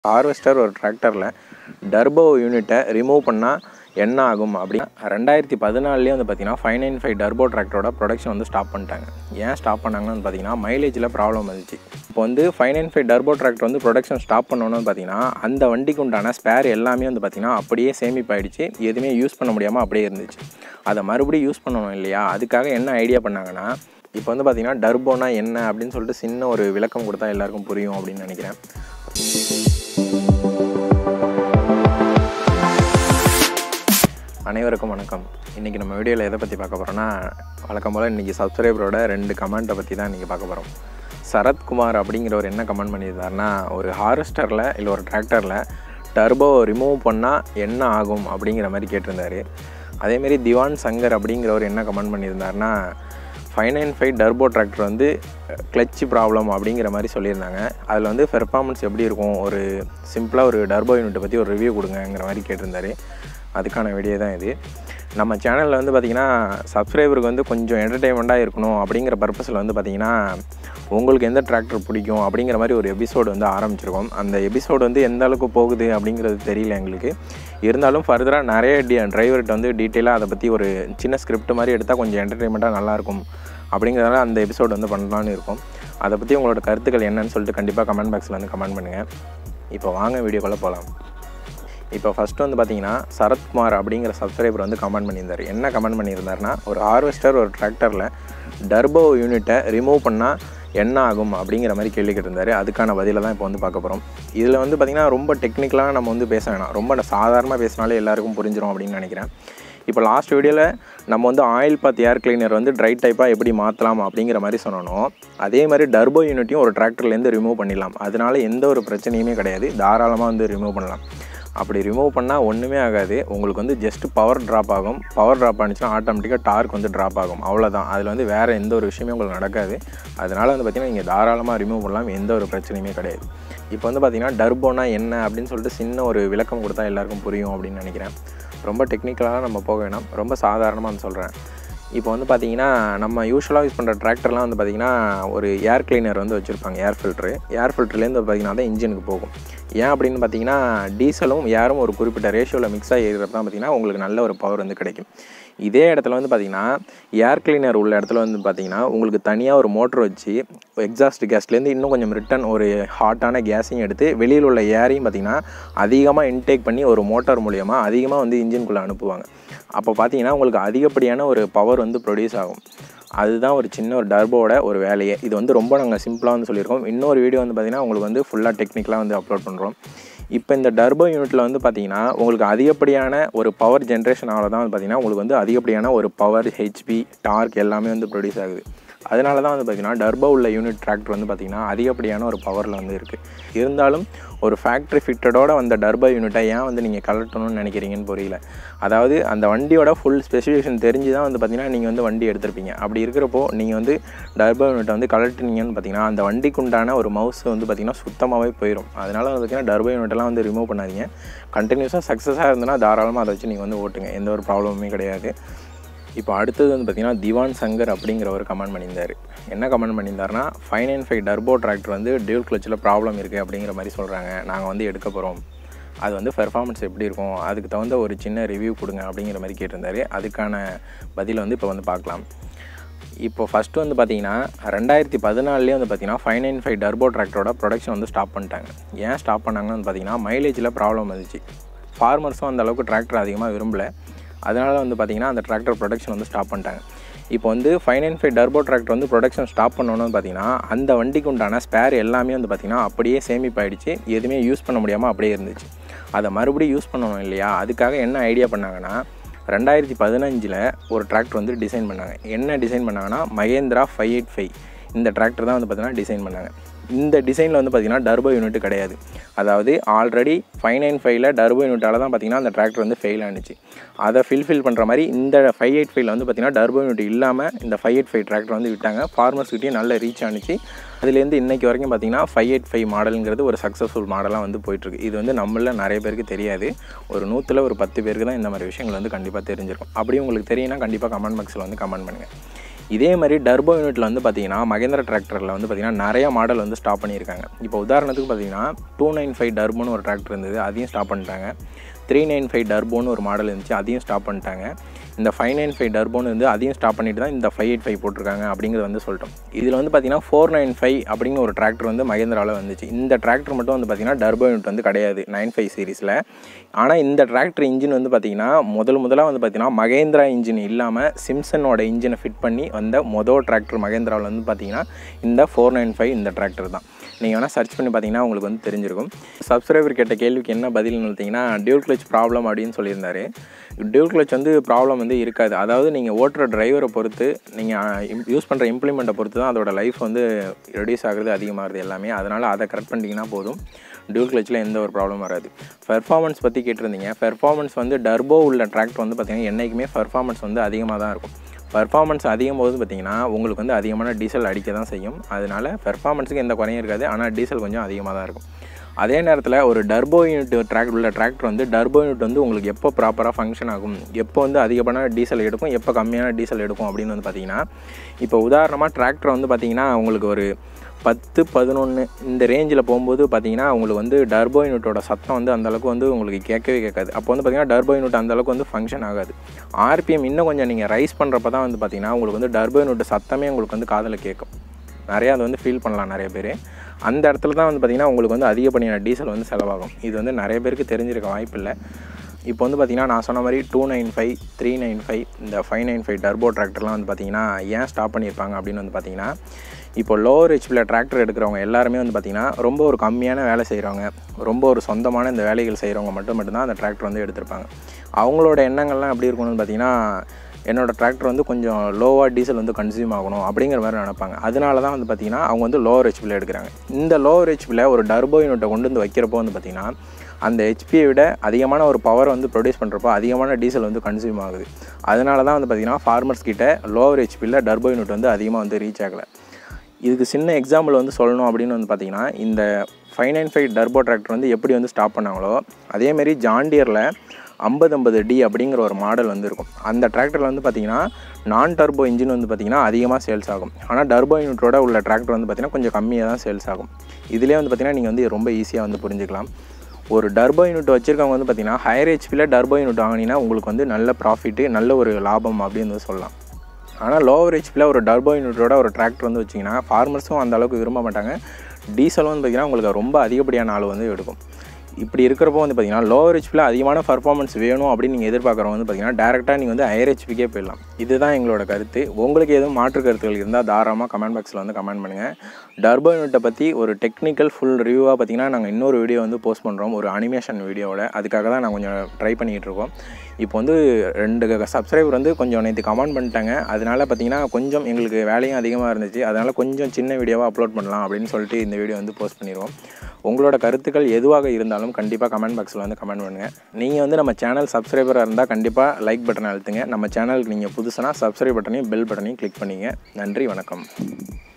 harvester ஒரு டிராக்டரில் turbo யூனிட்டை ரிமூவ் பண்ணால் என்ன ஆகும் அப்படி ரெண்டாயிரத்தி பதினாலுலேயே வந்து பார்த்தீங்கன்னா ஃபைவ் நைன் ஃபைவ் டர்போ டிராக்டரோட ப்ரொடக்ஷன் வந்து ஸ்டாப் பண்ணிட்டாங்க ஏன் ஸ்டாப் பண்ணாங்கன்னு வந்து பார்த்தீங்கன்னா மைலேஜில் ப்ராப்ளம் வந்துச்சு இப்போ வந்து five nine five turbo tractor வந்து ப்ரொடக்ஷன் ஸ்டாப் பண்ணோன்னு பார்த்தீங்கன்னா அந்த வண்டிக்கு உண்டான ஸ்பேர் எல்லாமே வந்து பார்த்தீங்கன்னா அப்படியே சேமிப்பாயிடுச்சு எதுவுமே யூஸ் பண்ண முடியாமல் அப்படியே இருந்துச்சு அதை மறுபடியும் யூஸ் பண்ணணும் இல்லையா அதுக்காக என்ன ஐடியா பண்ணாங்கன்னா இப்போ வந்து பார்த்தீங்கன்னா டர்போனா என்ன அப்படின்னு சொல்லிட்டு சின்ன ஒரு விளக்கம் கொடுத்தா எல்லாருக்கும் புரியும் அப்படின்னு நினைக்கிறேன் அனைவருக்கும் வணக்கம் இன்றைக்கி நம்ம வீடியோவில் எதை பற்றி பார்க்க போகிறோன்னா வழக்கம் போல் இன்றைக்கி சப்ஸ்கிரைபரோட ரெண்டு கமெண்ட்டை பற்றி தான் இன்றைக்கி பார்க்க போகிறோம் சரத்குமார் அப்படிங்கிறவர் என்ன கமெண்ட் பண்ணியிருந்தாருன்னா ஒரு ஹார்வெஸ்டரில் இல்லை ஒரு டிராக்டரில் டர்போ ரிமூவ் பண்ணால் என்ன ஆகும் அப்படிங்கிற மாதிரி கேட்டிருந்தாரு அதேமாரி திவான் சங்கர் அப்படிங்கிறவர் என்ன கமெண்ட் பண்ணியிருந்தாருன்னா five nine five turbo tractor வந்து கிளச்சு ப்ராப்ளம் அப்படிங்கிற மாதிரி சொல்லியிருந்தாங்க அதில் வந்து பெர்ஃபார்மன்ஸ் எப்படி இருக்கும் ஒரு சிம்பிளாக ஒரு டர்போ யூனிட்டை பற்றி ஒரு ரிவ்யூ கொடுங்கங்கிற மாதிரி கேட்டிருந்தாரு அதுக்கான வீடியோ தான் இது நம்ம சேனலில் வந்து பார்த்திங்கன்னா சப்ஸ்கிரைபருக்கு வந்து கொஞ்சம் என்டர்டெயின்மெண்ட்டாக இருக்கணும் அப்படிங்கிற பர்பஸில் வந்து பார்த்திங்கன்னா உங்களுக்கு எந்த டிராக்டர் பிடிக்கும் அப்படிங்கிற மாதிரி ஒரு எபிசோடு வந்து ஆரம்பிச்சிருக்கோம் அந்த எபிசோடு வந்து எந்த அளவுக்கு போகுது அப்படிங்கிறது தெரியல எங்களுக்கு இருந்தாலும் ஃபர்தராக நிறைய டி டிரைவர்கிட்ட வந்து டீட்டெயிலாக அதை பற்றி ஒரு சின்ன ஸ்கிரிப்ட் மாதிரி எடுத்தால் கொஞ்சம் என்டர்டெயின்மெண்ட்டாக நல்லாயிருக்கும் அப்படிங்கிறதால அந்த எபிசோடு வந்து பண்ணலான்னு இருக்கும் அதை பற்றி உங்களோட கருத்துக்கள் என்னன்னு சொல்லிட்டு கண்டிப்பாக கமெண்ட் பாக்ஸில் வந்து கமெண்ட் பண்ணுங்கள் இப்போ வாங்க வீடியோக்குள்ளே போகலாம் இப்போ ஃபஸ்ட்டு வந்து பார்த்தீங்கன்னா சரத்குமார் அப்படிங்கிற சப்ஸ்கிரைபர் வந்து கமெண்ட் பண்ணியிருந்தார் என்ன கமெண்ட் பண்ணியிருந்தாருன்னா ஒரு ஹார்வெஸ்டர் ஒரு டிராக்டரில் டர்போ யூனிட்டை ரிமூவ் பண்ணால் என்ன ஆகும் அப்படிங்கிற மாதிரி கேள்வி கேட்டிருந்தாரு அதுக்கான பதிலை தான் இப்போ வந்து பார்க்க போகிறோம் இதில் வந்து பார்த்திங்கன்னா ரொம்ப டெக்னிக்கலாக நம்ம வந்து பேச வேணாம் ரொம்ப சாதாரணமாக பேசினாலே எல்லாருக்கும் புரிஞ்சிடும் அப்படின்னு நினைக்கிறேன் இப்போ லாஸ்ட் வீடியோவில் நம்ம வந்து ஆயில் பாத் ஏர் கிளீனர் வந்து ட்ரை டைப்பாக எப்படி மாற்றலாம் அப்படிங்கிற மாதிரி சொன்னோம் அதே மாதிரி டர்போ யூனிட்டையும் ஒரு டிராக்டர்லேருந்து ரிமூவ் பண்ணிடலாம் அதனால எந்த ஒரு பிரச்சனையுமே கிடையாது தாராளமாக வந்து ரிமூவ் பண்ணலாம் அப்படி ரிமூவ் பண்ணால் ஒன்றுமே ஆகாது உங்களுக்கு வந்து ஜஸ்ட் பவர் ட்ராப் ஆகும் பவர் ட்ராப் ஆனிச்சுன்னா ஆட்டோமேட்டிக்காக டார்க் வந்து ட்ராப் ஆகும் அவ்வளோதான் அதில் வந்து வேறு எந்த ஒரு விஷயமே உங்களுக்கு நடக்காது அதனால் வந்து பார்த்திங்கன்னா நீங்கள் தாராளமாக ரிமூவ் பண்ணலாம் எந்த ஒரு பிரச்சனையுமே கிடையாது இப்போ வந்து பார்த்திங்கன்னா டர்போனா என்ன அப்படின்னு சொல்லிட்டு சின்ன ஒரு விளக்கம் கொடுத்தா எல்லாருக்கும் புரியும் அப்படின்னு நினைக்கிறேன் ரொம்ப டெக்னிக்கலாக நம்ம போக வேணாம் ரொம்ப சாதாரணமாக வந்து சொல்கிறேன் இப்போ வந்து பார்த்தீங்கன்னா நம்ம யூஸ்வலாக யூஸ் பண்ணுற டிராக்டர்லாம் வந்து பார்த்திங்கன்னா ஒரு ஏர் கிளீனர் வந்து வச்சுருப்பாங்க ஏர் ஃபில்ட்ரு ஏர் ஃபில்ட்ருலேருந்து பார்த்திங்கன்னா தான் இன்ஜினுக்கு போகும் ஏன் அப்படின்னு பார்த்தீங்கன்னா டீசலும் ஏரும் ஒரு குறிப்பிட்ட ரேஷியோவில் மிக்ஸ் ஆகி இருக்கிறப்ப தான் பார்த்திங்கன்னா உங்களுக்கு நல்ல ஒரு பவர் வந்து கிடைக்கும் இதே இடத்துல வந்து பார்த்திங்கன்னா ஏர் கிளீனர் உள்ள இடத்துல வந்து பார்த்திங்கன்னா உங்களுக்கு தனியாக ஒரு மோட்ரு வச்சு எக்ஸாஸ்ட் கேஸ்லேருந்து இன்னும் கொஞ்சம் ரிட்டன் ஒரு ஹாட்டான கேஸையும் எடுத்து வெளியில் உள்ள ஏரையும் பார்த்திங்கன்னா அதிகமாக இன்டேக் பண்ணி ஒரு மோட்டார் மூலியமாக அதிகமாக வந்து இன்ஜின்குள்ளே அனுப்புவாங்க அப்போ பார்த்தீங்கன்னா உங்களுக்கு அதிகப்படியான ஒரு பவர் வந்து ப்ரொடியூஸ் ஆகும் அதுதான் ஒரு சின்ன ஒரு டர்போட ஒரு வேலையே இது வந்து ரொம்ப நாங்கள் சிம்பிளாக வந்து சொல்லியிருக்கோம் இன்னொரு வீடியோ வந்து பார்த்திங்கன்னா உங்களுக்கு வந்து ஃபுல்லாக டெக்னிக்கலாக வந்து அப்லோட் பண்ணுறோம் இப்போ இந்த டர்போ யூனிட்டில் வந்து பார்த்திங்கன்னா உங்களுக்கு அதிகப்படியான ஒரு பவர் ஜென்ரேஷன் ஆகல தான் வந்து பார்த்திங்கன்னா உங்களுக்கு வந்து அதிகப்படியான ஒரு பவர் ஹெச்பி டார்க் எல்லாமே வந்து ப்ரொடியூஸ் ஆகுது அதனால தான் வந்து பார்த்திங்கன்னா டர்போ உள்ள யூனிட் டிராக்டர் வந்து பார்த்திங்கன்னா அதிகப்படியான ஒரு பவரில் வந்து இருக்குது இருந்தாலும் ஒரு ஃபேக்ட்ரி ஃபிட்டடோட வந்த டர்போ யூனிட்டை ஏன் வந்து நீங்கள் கலட்டணும்னு நினைக்கிறீங்கன்னு புரியல அதாவது அந்த வண்டியோட ஃபுல் ஸ்பெசிஃபிகேஷன் தெரிஞ்சு தான் வந்து பார்த்திங்கன்னா நீங்கள் வந்து வண்டி எடுத்திருப்பீங்க அப்படி இருக்கிறப்போ நீங்கள் வந்து டர்போ யூனிட்டை வந்து கலட்டினீங்கன்னு பார்த்தீங்கன்னா அந்த வண்டிக்கு உண்டான ஒரு மவுஸ் வந்து பார்த்திங்கன்னா சுத்தமாகவே போயிடும் அதனால் வந்து பார்த்திங்கன்னா டர்போ யூனிட்டெல்லாம் வந்து ரிமூவ் பண்ணாதீங்க கண்டினியூஸாக சக்ஸஸாக இருந்ததுன்னா தாராளமாக அதை வச்சு நீங்கள் வந்து ஓட்டுங்க எந்த ஒரு ப்ராப்ளமுமே கிடையாது இப்போ அடுத்தது வந்து பார்த்திங்கன்னா திவான் சங்கர் அப்படிங்கிறவர் கமெண்ட் பண்ணியிருந்தார் என்ன கமெண்ட் பண்ணியிருந்தாருன்னா five nine five turbo tractor வந்து டியூல் கிளச்சில் ப்ராப்ளம் இருக்குது அப்படிங்கிற மாதிரி சொல்கிறாங்க நாங்கள் வந்து எடுக்க போகிறோம் அது வந்து பெர்ஃபார்மன்ஸ் எப்படி இருக்கும் அதுக்கு தகுந்த ஒரு சின்ன ரிவ்யூ கொடுங்க அப்படிங்கிற மாதிரி கேட்டிருந்தாரு அதுக்கான பதிலை வந்து இப்போ வந்து பார்க்கலாம் இப்போ ஃபஸ்ட்டு வந்து பார்த்தீங்கன்னா ரெண்டாயிரத்தி பதினாலுலேயே வந்து பார்த்தீங்கன்னா ஃபைவ் நைன் ஃபைவ் டர்போ டிராக்டரோட ப்ரொடக்ஷன் வந்து ஸ்டாப் பண்ணிட்டாங்க ஏன் ஸ்டாப் பண்ணாங்கன்னு வந்து பார்த்தீங்கன்னா மைலேஜில் ப்ராப்ளம் வந்துச்சு ஃபார்மர்ஸும் அந்த அளவுக்கு டிராக்டர் அதிகமாக விரும்பலை அதனால் வந்து பார்த்திங்கன்னா அந்த டிராக்டர் ப்ரொடக்ஷன் வந்து ஸ்டாப் பண்ணிட்டாங்க இப்போ வந்து five nine five turbo tractor வந்து ப்ரொடக்ஷன் ஸ்டாப் பண்ணணும்னு பார்த்தீங்கன்னா அந்த வண்டிக்கு உண்டான ஸ்பேர் எல்லாமே வந்து பார்த்திங்கன்னா அப்படியே சேமிப்பாயிடுச்சு எதுவுமே யூஸ் பண்ண முடியாமல் அப்படியே இருந்துச்சு அதை மறுபடியும் யூஸ் பண்ணணும் இல்லையா அதுக்காக என்ன ஐடியா பண்ணாங்கன்னா ரெண்டாயிரத்தி பதினஞ்சில் ஒரு டிராக்டர் வந்து டிசைன் பண்ணாங்க என்ன டிசைன் பண்ணாங்கன்னா மகேந்திரா ஃபைவ் எயிட் ஃபைவ் இந்த டிராக்டர் தான் வந்து பார்த்திங்கன்னா டிசைன் பண்ணாங்க இந்த டிசைனில் வந்து பார்த்திங்கன்னா டர்போ யூனிட் கிடையாது அதாவது ஆல்ரெடி ஃபைவ் நைன் ஃபைவ்ல டர்போ யூனிட்டால் தான் பார்த்திங்கன்னா அந்த டிராக்டர் வந்து ஃபெயில் ஆனிச்சு அதை ஃபில்ஃபில் பண்ணுற மாதிரி இந்த ஃபைவ் எயிட் ஃபைவ்ல வந்து பார்த்திங்கன்னா டர்போ யூனிட் இல்லாமல் இந்த ஃபைவ் எயிட் ஃபைவ் டிராக்டர் வந்து விட்டாங்க ஃபார்மர்ஸ்கிட்டையும் நல்ல ரீச் ஆனிச்சு அதுலேருந்து இன்றைக்கி வரைக்கும் பார்த்திங்கன்னா ஃபைவ் எயிட் ஃபைவ் மாடலுங்கிறது ஒரு சக்ஸஸ்ஃபுல் மாடலாக வந்து போயிட்டுருக்கு இது வந்து நம்மள நிறைய பேருக்கு தெரியாது ஒரு நூற்றில் ஒரு பத்து பேருக்கு தான் இந்த மாதிரி விஷயங்கள் வந்து கண்டிப்பாக தெரிஞ்சிருக்கும் அப்படி உங்களுக்கு தெரியும்னா கண்டிப்பாக கமெண்ட் பாக்ஸில் வந்து கமெண்ட் பண்ணுங்கள் இதே மாதிரி டர்போ யூனிட்டில் வந்து பார்த்தீங்கன்னா மகேந்திரா டிராக்டரில் வந்து பார்த்தீங்கன்னா நிறைய மாடல் வந்து ஸ்டாப் பண்ணியிருக்காங்க இப்போ உதாரணத்துக்கு பார்த்தீங்கன்னா டூ நைன் ஃபைவ் டர்போன்னு ஒரு டிராக்டர் இருந்தது அதையும் ஸ்டாப் பண்ணிட்டாங்க த்ரீ நைன் ஃபைவ் டர்போன்னு ஒரு மாடல் இருந்துச்சு அதையும் ஸ்டாப் பண்ணிட்டாங்க இந்த ஃபைவ் நைன் ஃபைவ் டர்போன்னு வந்து அதையும் ஸ்டாப் பண்ணிட்டு தான் இந்த ஃபைவ் எயிட் ஃபைவ் போட்டிருக்காங்க அப்படிங்கிறது வந்து சொல்லிட்டோம் இதில் வந்து பார்த்தீங்கன்னா ஃபோர் நைன் ஃபைவ் அப்படிங்கிற ஒரு டிராக்டர் வந்து மகேந்திராவில் வந்துச்சு இந்த டிராக்டர் மட்டும் வந்து பார்த்தீங்கன்னா டர்போ யூனிட் வந்து கிடையாது நைன் ஃபைவ் சீரிஸில் ஆனால் இந்த டிராக்டர் இன்ஜின் வந்து பார்த்தீங்கன்னா முதல் முதலாக வந்து பார்த்தீங்கன்னா மகேந்திரா இன்ஜின் இல்லாமல் சிம்சனோட இன்ஜினை ஃபிட் பண்ணி வந்த மொதல் டிராக்டர் மகேந்திராவில் வந்து பார்த்தீங்கன்னா இந்த ஃபோர் நைன் ஃபைவ் இந்த டிராக்டர் தான் நீங்கள் வேணால் சர்ச் பண்ணி பார்த்தீங்கன்னா உங்களுக்கு வந்து தெரிஞ்சிருக்கும் சப்ஸ்கிரைபர் கேட்ட கேள்விக்கு என்ன பதில்னு பார்த்தீங்கன்னா டியூல் கிளச் ப்ராப்ளம் அப்படின்னு சொல்லியிருந்தாரு டியூல் கிளச் வந்து ப்ராப்ளம் வந்து இருக்காது அதாவது நீங்கள் ஓட்டுற டிரைவரை பொறுத்து நீங்கள் யூஸ் பண்ணுற இம்ப்ளிமெண்ட்டை பொறுத்து தான் அதோட லைஃப் வந்து ரெடியூஸ் ஆகுறது அதிகமாகுது எல்லாமே அதனால் அதை கரெக்ட் பண்ணிட்டீங்கன்னா போதும் டியூல் கிளச்சில் எந்த ஒரு ப்ராப்ளம் வராது பெர்ஃபார்மன்ஸ் பற்றி கேட்டிருந்தீங்க பெர்ஃபார்மன்ஸ் வந்து டர்போ உள்ள டிராக்டர் வந்து பார்த்திங்கன்னா என்றைக்குமே பெர்ஃபார்மன்ஸ் வந்து அதிகமாக தான் இருக்கும் பர்ஃபார்மன்ஸ் அதிகம் போது பார்த்தீங்கன்னா உங்களுக்கு வந்து அதிகமான டீசல் அடிக்க தான் செய்யும் அதனால் பெர்ஃபார்மன்ஸுக்கு எந்த குறையும் இருக்காது ஆனால் டீசல் கொஞ்சம் அதிகமாக தான் இருக்கும் அதே நேரத்தில் ஒரு டர்போ யூனிட் ட்ராக் உள்ள டிராக்டர் வந்து டர்போ யூனிட் வந்து உங்களுக்கு எப்போ ப்ராப்பராக ஃபங்க்ஷன் ஆகும் எப்போ வந்து அதிகமான டீசல் எடுக்கும் எப்போ கம்மியான டீசல் எடுக்கும் அப்படின்னு வந்து பார்த்தீங்கன்னா இப்போ உதாரணமாக டிராக்டர் வந்து பார்த்தீங்கன்னா உங்களுக்கு ஒரு பத்து பதினொன்று இந்த ரேஞ்சில் போகும்போது பார்த்தீங்கன்னா உங்களுக்கு வந்து டர்போ யூனிட்டோட சத்தம் வந்து அந்தளவுக்கு வந்து உங்களுக்கு கேட்கவே கேட்காது அப்போ வந்து பார்த்தீங்கன்னா டர்போ யூனிட் அந்தளவுக்கு வந்து ஃபங்க்ஷன் ஆகாது ஆர்பிஎம் இன்னும் கொஞ்சம் நீங்கள் ரைஸ் பண்ணுறப்ப தான் வந்து பார்த்தீங்கன்னா உங்களுக்கு வந்து டர்போ யூனிட் சத்தமே உங்களுக்கு வந்து காதில் கேட்கும் நிறையா அதை வந்து ஃபீல் பண்ணலாம் நிறைய பேர் அந்த இடத்துல தான் வந்து பார்த்திங்கன்னா உங்களுக்கு வந்து அதிகப்படியான டீசல் வந்து செலவாகும் இது வந்து நிறைய பேருக்கு தெரிஞ்சிருக்க வாய்ப்பு இல்லை இப்போ வந்து பார்த்திங்கன்னா நான் சொன்ன மாதிரி two nine five three nine five இந்த ஃபைவ் நைன் ஃபைவ் டர்போ டிராக்டர்லாம் வந்து பார்த்திங்கன்னா ஏன் ஸ்டாப் பண்ணியிருப்பாங்க அப்படின்னு வந்து பார்த்திங்கன்னா இப்போ லோவர் ஹெச்பியில் டிராக்டர் எடுக்கிறவங்க எல்லாருமே வந்து பார்த்திங்கன்னா ரொம்ப ஒரு கம்மியான வேலை செய்கிறவங்க ரொம்ப ஒரு சொந்தமான இந்த வேலைகள் செய்கிறவங்க மட்டும் மட்டும்தான் அந்த டிராக்டர் வந்து எடுத்திருப்பாங்க அவங்களோட எண்ணங்கள்லாம் எப்படி இருக்கணும்னு பார்த்திங்கன்னா என்னோடய டிராக்டர் வந்து கொஞ்சம் லோவாக டீசல் வந்து கன்சியூம் ஆகணும் அப்படிங்கிற மாதிரி நினைப்பாங்க அதனால தான் வந்து பார்த்திங்கன்னா அவங்க வந்து லோவர் ஹெச்பியில் எடுக்கிறாங்க இந்த லோவர் ஹெச்பியில் ஒரு டர்போ யூனிட்டை கொண்டு வந்து வைக்கிறப்போ வந்து பார்த்திங்கன்னா அந்த ஹெச்பியை விட அதிகமான ஒரு பவர் வந்து ப்ரொடியூஸ் பண்ணுறப்போ அதிகமான டீசல் வந்து கன்சியூம் ஆகுது அதனால தான் வந்து பார்த்திங்கன்னா ஃபார்மர்ஸ் கிட்ட லோவர் ஹெச்பியில் டர்போ யூனிட் வந்து அதிகமாக வந்து ரீச் ஆகலை இதுக்கு சின்ன எக்ஸாம்பிள் வந்து சொல்லணும் அப்படின்னு வந்து பார்த்திங்கன்னா இந்த five nine five turbo tractor வந்து எப்படி வந்து ஸ்டாப் பண்ணாங்களோ அதேமாரி ஜாண்டியரில் ஐம்பது ஐம்பது டி அப்படிங்கிற ஒரு மாடல் வந்து இருக்கும் அந்த டிராக்டரில் வந்து பார்த்திங்கன்னா நான் டர்போ இன்ஜின் வந்து பார்த்திங்கன்னா அதிகமாக சேல்ஸ் ஆகும் ஆனால் டர்போ யூனிட்டோட உள்ள டிராக்டர் வந்து பார்த்திங்கன்னா கொஞ்சம் கம்மியாக தான் சேல்ஸ் ஆகும் இதிலே வந்து பார்த்திங்கன்னா நீங்கள் வந்து ரொம்ப ஈஸியாக வந்து புரிஞ்சுக்கலாம் ஒரு டர்போ யூனிட் வச்சுருக்கவங்க வந்து பார்த்திங்கன்னா ஹையர் ஹெச்பியில் டர்போ யூனிட் வாங்கினீங்கன்னா உங்களுக்கு வந்து நல்ல ப்ராஃபிட்டு நல்ல ஒரு லாபம் அப்படின்னு வந்து சொல்லலாம் ஆனால் லோவர் ஹெச்பியில் ஒரு டர்போ யூனிட்டோட ஒரு டிராக்டர் வந்து வச்சிங்கன்னா ஃபார்மர்ஸும் அந்த அளவுக்கு விரும்ப மாட்டாங்க டீசலும் வந்து பார்த்திங்கன்னா உங்களுக்கு ரொம்ப அதிகப்படியான ஆள் வந்து எடுக்கும் இப்படி இருக்கிறப்போ வந்து பார்த்திங்கன்னா லோவர் ஹெச்பியில் அதிகமான பர்ஃபார்மன்ஸ் வேணும் அப்படின்னு நீங்கள் எதிர்பார்க்குறவங்க வந்து பார்த்திங்கன்னா டேரெக்டாக நீங்கள் வந்து ஹையர் ஹெச்பிக்கே போயிடலாம் இதுதான் எங்களோட கருத்து உங்களுக்கு எதுவும் மாற்று கருத்துகள் இருந்தால் தாராளமாக கமெண்ட் பாக்ஸில் வந்து கமெண்ட் பண்ணுங்கள் டர்போ யூனிட்டை பற்றி ஒரு டெக்னிக்கல் ஃபுல் ரிவ்யூவாக பார்த்திங்கன்னா நாங்கள் இன்னொரு வீடியோ வந்து போஸ்ட் பண்ணுறோம் ஒரு அனிமேஷன் வீடியோவோட அதுக்காக தான் நான் கொஞ்சம் ட்ரை பண்ணிகிட்டு இருக்கோம் இப்போ வந்து ரெண்டு சப்ஸ்கிரைபர் வந்து கொஞ்சம் நேற்று கமெண்ட் பண்ணிட்டாங்க அதனால பார்த்தீங்கன்னா கொஞ்சம் எங்களுக்கு வேலையும் அதிகமாக இருந்துச்சு அதனால் கொஞ்சம் சின்ன வீடியோவாக அப்லோட் பண்ணலாம் அப்படின்னு சொல்லிட்டு இந்த வீடியோ வந்து போஸ்ட் பண்ணிடுவோம் உங்களோட கருத்துக்கள் எதுவாக இருந்தாலும் கண்டிப்பாக கமெண்ட் பாக்ஸில் வந்து கமெண்ட் பண்ணுங்கள் நீங்கள் வந்து நம்ம சேனல் சப்ஸ்கிரைபராக இருந்தால் கண்டிப்பாக லைக் பட்டனை அழுத்துங்க நம்ம சேனலுக்கு நீங்கள் புதுசுனா சப்ஸ்கிரைப் பட்டனையும் பெல் பட்டனையும் கிளிக் பண்ணிங்க நன்றி வணக்கம்